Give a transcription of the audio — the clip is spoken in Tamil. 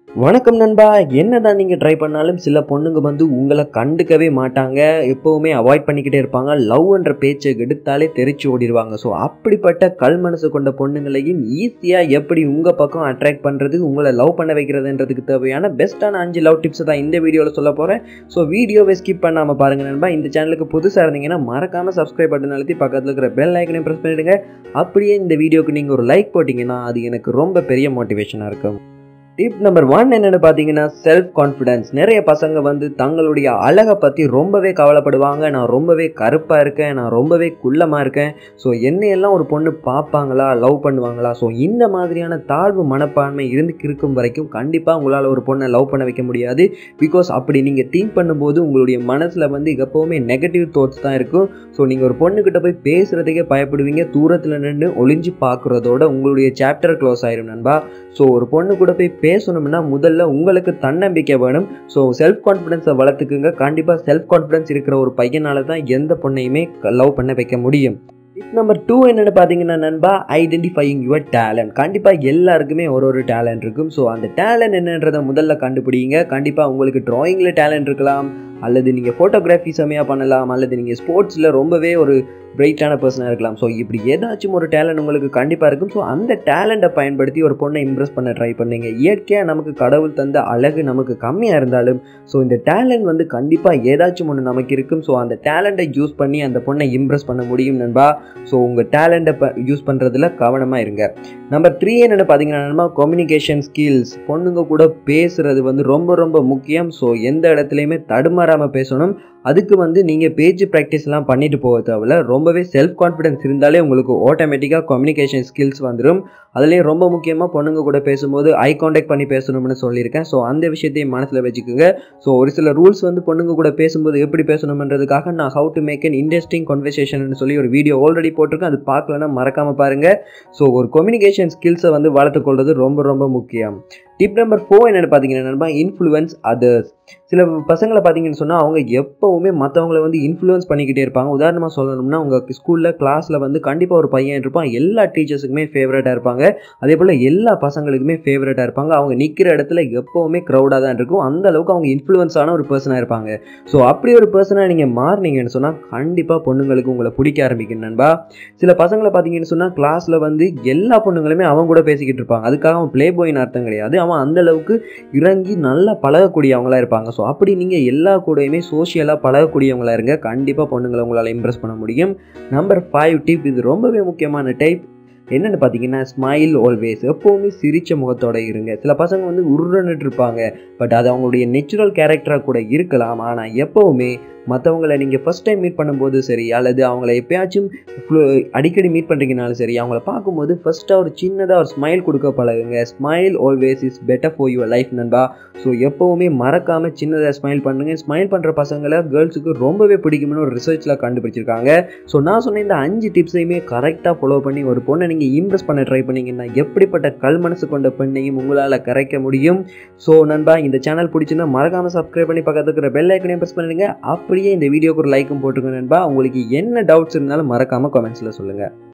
வணக்கம் நண்பா என்னதான் நீங்கள் ட்ரை பண்ணாலும் சில பொண்ணுங்க வந்து உங்களை கண்டுக்கவே மாட்டாங்க எப்போவுமே அவாய்ட் பண்ணிக்கிட்டே இருப்பாங்க லவ்ன்ற பேச்சை எடுத்தாலே தெரிச்சு ஓடிடுவாங்க ஸோ அப்படிப்பட்ட கல் மனசு கொண்ட பொண்ணுங்களையும் ஈஸியாக எப்படி உங்கள் பக்கம் அட்ராக்ட் பண்ணுறது உங்களை லவ் பண்ண வைக்கிறதுன்றதுக்கு தேவையான பெஸ்ட்டான அஞ்சு லவ் டிப்ஸ் தான் இந்த வீடியோவில் சொல்ல போகிறேன் ஸோ வீடியோவை ஸ்கிப் பண்ணாமல் பாருங்கள் நண்பா இந்த சேனலுக்கு புதுசாக இருந்தீங்கன்னா மறக்காமல் சப்ஸ்கிரைப் பட்டன் அழுத்தி பக்கத்தில் இருக்கிற பெல் ஐக்கனையும் ப்ரெஸ் பண்ணிவிடுங்க அப்படியே இந்த வீடியோக்கு நீங்கள் ஒரு லைக் போட்டிங்கன்னா அது எனக்கு ரொம்ப பெரிய மோட்டிவேஷனாக இருக்கும் டிப் நம்பர் ஒன் என்னென்னு பார்த்தீங்கன்னா செல்ஃப் கான்ஃபிடன்ஸ் நிறைய பசங்க வந்து தங்களுடைய அழகை பற்றி ரொம்பவே கவலைப்படுவாங்க நான் ரொம்பவே கருப்பாக இருக்கேன் நான் ரொம்பவே குள்ளமாக இருக்கேன் ஸோ என்னையெல்லாம் ஒரு பொண்ணு பார்ப்பாங்களா லவ் பண்ணுவாங்களா ஸோ இந்த மாதிரியான தாழ்வு மனப்பான்மை இருந்து இருக்கும் வரைக்கும் கண்டிப்பாக உங்களால் ஒரு பொண்ணை லவ் பண்ண வைக்க முடியாது பிகாஸ் அப்படி நீங்கள் திங்க் பண்ணும்போது உங்களுடைய மனசில் வந்து எப்போவுமே நெகட்டிவ் தாட்ஸ் தான் இருக்கும் ஸோ நீங்கள் ஒரு பொண்ணுக்கிட்ட போய் பேசுகிறதுக்கே பயப்படுவீங்க தூரத்தில் நின்று ஒளிஞ்சு பார்க்குறதோட உங்களுடைய சாப்டர் க்ளோஸ் ஆயிரும் நண்பா ஸோ ஒரு பொண்ணு கூட போய் பேசணும்னா முதல்ல உங்களுக்கு தன்னம்பிக்கை வேணும் ஸோ செல்ஃப் கான்ஃபிடென்ஸை வளர்த்துக்குங்க கண்டிப்பாக செல்ஃப் கான்ஃபிடென்ஸ் இருக்கிற ஒரு பையனால தான் எந்த பொண்ணையுமே லவ் பண்ண வைக்க முடியும் டிப் நம்பர் டூ என்னென்னு பார்த்தீங்கன்னா நண்பா ஐடென்டிஃபையிங் யுவர் டேலண்ட் கண்டிப்பாக எல்லாருக்குமே ஒரு ஒரு டேலண்ட் இருக்கும் ஸோ அந்த டேலண்ட் என்னன்றதை முதல்ல கண்டுபிடிங்க கண்டிப்பாக உங்களுக்கு ட்ராயிங்கில் டேலண்ட் இருக்கலாம் அல்லது நீங்கள் ஃபோட்டோகிராஃபி செமையாக பண்ணலாம் அல்லது நீங்கள் ஸ்போர்ட்ஸில் ரொம்பவே ஒரு பிரைட்டான பர்சனாக இருக்கலாம் ஸோ இப்படி ஏதாச்சும் ஒரு டேலண்ட் உங்களுக்கு கண்டிப்பாக இருக்கும் ஸோ அந்த டேலண்ட்டை பயன்படுத்தி ஒரு பொண்ணை இம்ப்ரெஸ் பண்ண ட்ரை பண்ணுங்க இயற்கையாக நமக்கு கடவுள் தந்த அழகு நமக்கு கம்மியாக இருந்தாலும் ஸோ இந்த டேலண்ட் வந்து கண்டிப்பாக ஏதாச்சும் ஒன்று நமக்கு இருக்கும் ஸோ அந்த டேலண்ட்டை யூஸ் பண்ணி அந்த பொண்ணை இம்ப்ரெஸ் பண்ண முடியும் நண்பா ஸோ உங்கள் டேலண்ட்டை ப யூஸ் பண்ணுறதுல கவனமாக இருங்க நம்பர் த்ரீ என்னென்னு பார்த்தீங்கன்னா கம்யூனிகேஷன் ஸ்கில்ஸ் பொண்ணுங்க கூட பேசுகிறது வந்து ரொம்ப ரொம்ப முக்கியம் ஸோ எந்த இடத்துலையுமே தடுமாறாமல் பேசணும் அதுக்கு வந்து நீங்கள் பேச்சு ப்ராக்டிஸ்லாம் பண்ணிட்டு போக தேவையில்ல ரொம்பவே செல்ஃப் கான்ஃபிடென்ஸ் இருந்தாலே உங்களுக்கு ஆட்டோமேட்டிக்காக கம்யூனிகேஷன் ஸ்கில்ஸ் வந்துடும் அதுலேயும் ரொம்ப முக்கியமாக பொண்ணுங்க கூட பேசும்போது ஐ காண்டாக்ட் பண்ணி பேசணும்னு சொல்லியிருக்கேன் ஸோ அந்த விஷயத்தையும் மனசில் வச்சுக்கோங்க ஸோ ஒரு சில ரூல்ஸ் வந்து பொண்ணுங்க கூட பேசும்போது எப்படி பேசணுன்றதுக்காக நான் how to make an interesting conversation சொல்லி ஒரு வீடியோ ஆல்ரெடி போட்டிருக்கேன் அது பார்க்கலன்னா மறக்காமல் பாருங்கள் ஸோ ஒரு கம்யூனிகேஷன் ஸ்கில்ஸை வந்து வளர்த்துக்கொள்வது ரொம்ப ரொம்ப முக்கியம் டிப் நம்பர் ஃபோர் என்னென்னு பார்த்தீங்கன்னா நண்பா இன்ஃப்ளூயன்ஸ் அதர்ஸ் சில பசங்களை பார்த்தீங்கன்னு சொன்னால் அவங்க எப்போவுமே மற்றவங்களை வந்து இன்ஃப்ளூயன்ஸ் பண்ணிக்கிட்டே இருப்பாங்க உதாரணமாக சொல்லணும்னா உங்கள் ஸ்கூலில் கிளாஸில் வந்து கண்டிப்பாக ஒரு பையன் இருப்பான் எல்லா டீச்சர்ஸுக்குமே ஃபேவரட்டாக இருப்பாங்க அதே போல் எல்லா பசங்களுக்குமே ஃபேவரட்டாக இருப்பாங்க அவங்க நிற்கிற இடத்துல எப்போவுமே க்ரௌடாக தான் இருக்கும் அந்த அளவுக்கு அவங்க இன்ஃப்ளூயன்ஸான ஒரு பர்சனாக இருப்பாங்க ஸோ அப்படி ஒரு பர்சனாக நீங்கள் மாறினீங்கன்னு சொன்னால் கண்டிப்பாக பொண்ணுங்களுக்கு உங்களை பிடிக்க ஆரம்பிக்கும் நண்பா சில பசங்களை பார்த்தீங்கன்னு சொன்னால் கிளாஸில் வந்து எல்லா பொண்ணுங்களுமே அவங்க கூட பேசிக்கிட்டு இருப்பாங்க அதுக்காக அவன் ப்ளே பாயின்னு அர்த்தம் கிடையாது அவன் அந்த அளவுக்கு இறங்கி நல்லா பழகக்கூடியவங்களா இருப்பாங்க ஸோ அப்படி நீங்கள் எல்லா கூடயுமே சோஷியலாக பழகக்கூடியவங்களா இருங்க கண்டிப்பாக பொண்ணுங்களை உங்களால் இம்ப்ரெஸ் பண்ண முடியும் நம்பர் ஃபைவ் டிப் இது ரொம்பவே முக்கியமான டைப் என்னென்னு பார்த்தீங்கன்னா ஸ்மைல் ஆல்வேஸ் எப்போவுமே சிரித்த முகத்தோட இருங்க சில பசங்க வந்து உருன்னுட்டு இருப்பாங்க பட் அது அவங்களுடைய நேச்சுரல் கேரக்டராக கூட இருக்கலாம் ஆனால் எப்போவுமே மற்றவங்களை நீங்கள் ஃபஸ்ட் டைம் மீட் பண்ணும்போது சரி அல்லது அவங்கள எப்பயாச்சும் அடிக்கடி மீட் பண்ணுறீங்கனாலும் சரி அவங்கள பார்க்கும்போது ஃபஸ்ட்டாக ஒரு சின்னதாக ஒரு ஸ்மைல் கொடுக்க பழகுங்க smile always is better for your life நண்பா ஸோ எப்போவுமே மறக்காமல் சின்னதாக ஸ்மைல் பண்ணுங்கள் ஸ்மைல் பண்ணுற பசங்களை கேர்ள்ஸுக்கு ரொம்பவே பிடிக்கும்னு ஒரு ரிசர்ச்சில் கண்டுபிடிச்சிருக்காங்க ஸோ நான் சொன்ன இந்த அஞ்சு டிப்ஸையுமே கரெக்டாக ஃபாலோ பண்ணி ஒரு பொண்ணை நீங்கள் இம்ப்ரெஸ் பண்ண ட்ரை பண்ணீங்கன்னா எப்படிப்பட்ட கல் மனசு கொண்ட பெண்ணையும் உங்களால் கரைக்க முடியும் ஸோ நண்பா இந்த சேனல் பிடிச்சிருந்தா மறக்காமல் சப்ஸ்கிரைப் பண்ணி பக்கத்தில் இருக்கிற பெல் ஐக்கனையும் ப்ரெஸ் பண்ணுங்க அப்படியே இந்த வீடியோக்கு ஒரு லைக்கும் போட்டுருங்க நண்பா உங்களுக்கு என்ன டவுட்ஸ் இருந்தாலும் மறக்காமல் கமெண்ட்ஸில் சொல்லுங்கள்